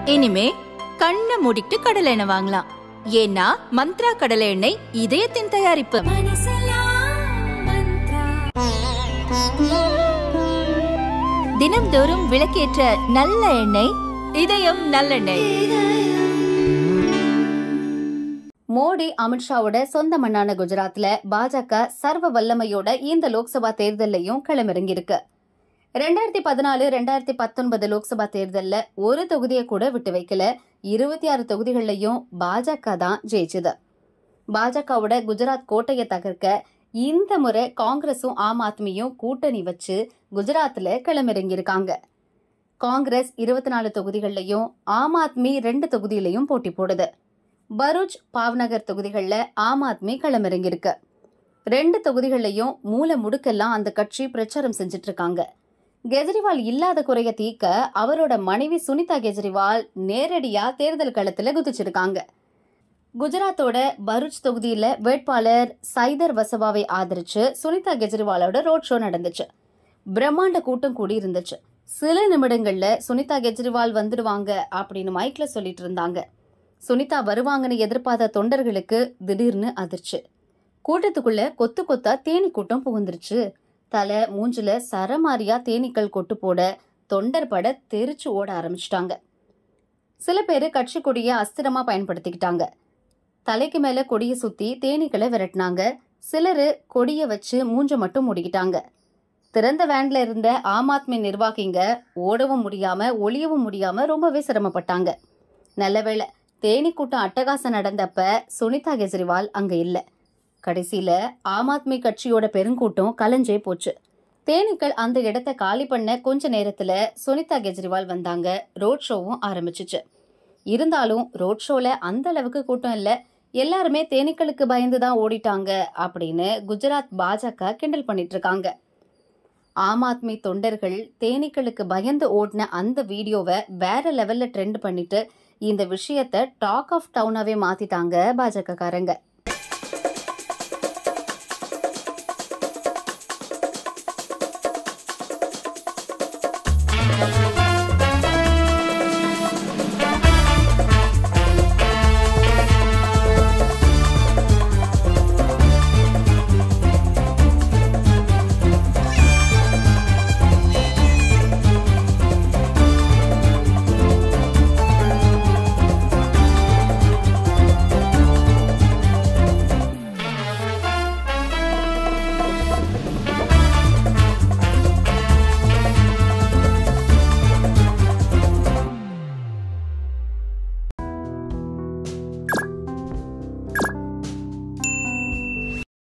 இனிமே கண்ணை மூடிட்டு கடலை எண்ணெய் வாங்கலாம் ஏன்னா மந்த்ரா கடலை எண்ணெய் இதயத்தின் தயாரிப்பு தினம்தோறும் விளக்கேற்ற நல்ல எண்ணெய் இதயம் நல்லெண்ணெய் மோடி அமித்ஷாவோட சொந்த மண்ணான குஜராத்ல பாஜக சர்வ வல்லமையோட இந்த லோக்சபா தேர்தலையும் களமிறங்கியிருக்கு ரெண்டாயிரத்தி பதினாலு ரெண்டாயிரத்தி பத்தொன்பது லோக்சபா தேர்தல்ல ஒரு தொகுதியை கூட விட்டு வைக்கல இருபத்தி ஆறு தொகுதிகள்லையும் பாஜக தான் ஜெயிச்சது பாஜகவோட குஜராத் கோட்டையை தகர்க்க இந்த முறை காங்கிரஸும் ஆம் ஆத்மியும் கூட்டணி வச்சு குஜராத்ல களமிறங்கியிருக்காங்க காங்கிரஸ் இருபத்தி நாலு தொகுதிகள்லையும் ஆம் ஆத்மி ரெண்டு தொகுதியிலையும் போட்டி போடுது பரூச் பாவ்நகர் தொகுதிகளில் ஆம் ஆத்மி களமிறங்கியிருக்கு ரெண்டு தொகுதிகள்லையும் மூல முடுக்கெல்லாம் அந்த கட்சி பிரச்சாரம் செஞ்சுட்டு இருக்காங்க கெஜ்ரிவால் இல்லாத குறைய தீக்க அவரோட மனைவி சுனிதா கெஜ்ரிவால் நேரடியா தேர்தல் களத்துல குதிச்சிருக்காங்க குஜராத்தோட பரூச் தொகுதியில வேட்பாளர் சைதர் வசவாவை ஆதரிச்சு சுனிதா கெஜ்ரிவாலோட ரோட் ஷோ நடந்துச்சு பிரம்மாண்ட கூட்டம் கூடி இருந்துச்சு சில நிமிடங்கள்ல சுனிதா கெஜ்ரிவால் வந்துடுவாங்க அப்படின்னு மைக்ல சொல்லிட்டு இருந்தாங்க சுனிதா வருவாங்கன்னு எதிர்பார்த்த தொண்டர்களுக்கு திடீர்னு அதிர்ச்சி கூட்டத்துக்குள்ள கொத்து கொத்தா தேனி கூட்டம் புகுந்துருச்சு தலை மூஞ்சில சரமாரியா தேனீக்கள் கொட்டு போட தொண்டர் பட தெரிச்சு ஓட ஆரம்பிச்சிட்டாங்க சில பேர் கட்சி கொடியை அஸ்திரமா பயன்படுத்திக்கிட்டாங்க தலைக்கு மேல கொடியை சுத்தி தேனீக்களை விரட்டினாங்க சிலரு கொடியை வச்சு மூஞ்ச மட்டும் மூடிக்கிட்டாங்க திறந்த வேன்ல இருந்த ஆம் ஆத்மி நிர்வாகிங்க ஓடவும் முடியாம ஒளியவும் முடியாம ரொம்பவே சிரமப்பட்டாங்க நல்லவேளை தேனி கூட்டம் அட்டகாசம் நடந்தப்ப சுனிதா கெஜ்ரிவால் அங்க இல்ல கடைசியில ஆம் ஆத்மி கட்சியோட பெருங்கூட்டம் கலைஞ்சே போச்சு தேனீக்கள் அந்த இடத்த காலி பண்ண கொஞ்ச நேரத்துல சுனிதா கெஜ்ரிவால் வந்தாங்க ரோட் ஷோவும் ஆரம்பிச்சுச்சு இருந்தாலும் ரோட் ஷோல அந்த அளவுக்கு கூட்டம் இல்ல எல்லாருமே தேனீக்களுக்கு பயந்து தான் ஓடிட்டாங்க அப்படின்னு குஜராத் பாஜக கிண்டல் பண்ணிட்டு இருக்காங்க ஆம் ஆத்மி தொண்டர்கள் தேனீக்களுக்கு பயந்து ஓடின அந்த வீடியோவை வேற லெவல்ல ட்ரெண்ட் பண்ணிட்டு இந்த விஷயத்த டாக் ஆஃப் டவுனாவே மாத்திட்டாங்க பாஜக காரங்க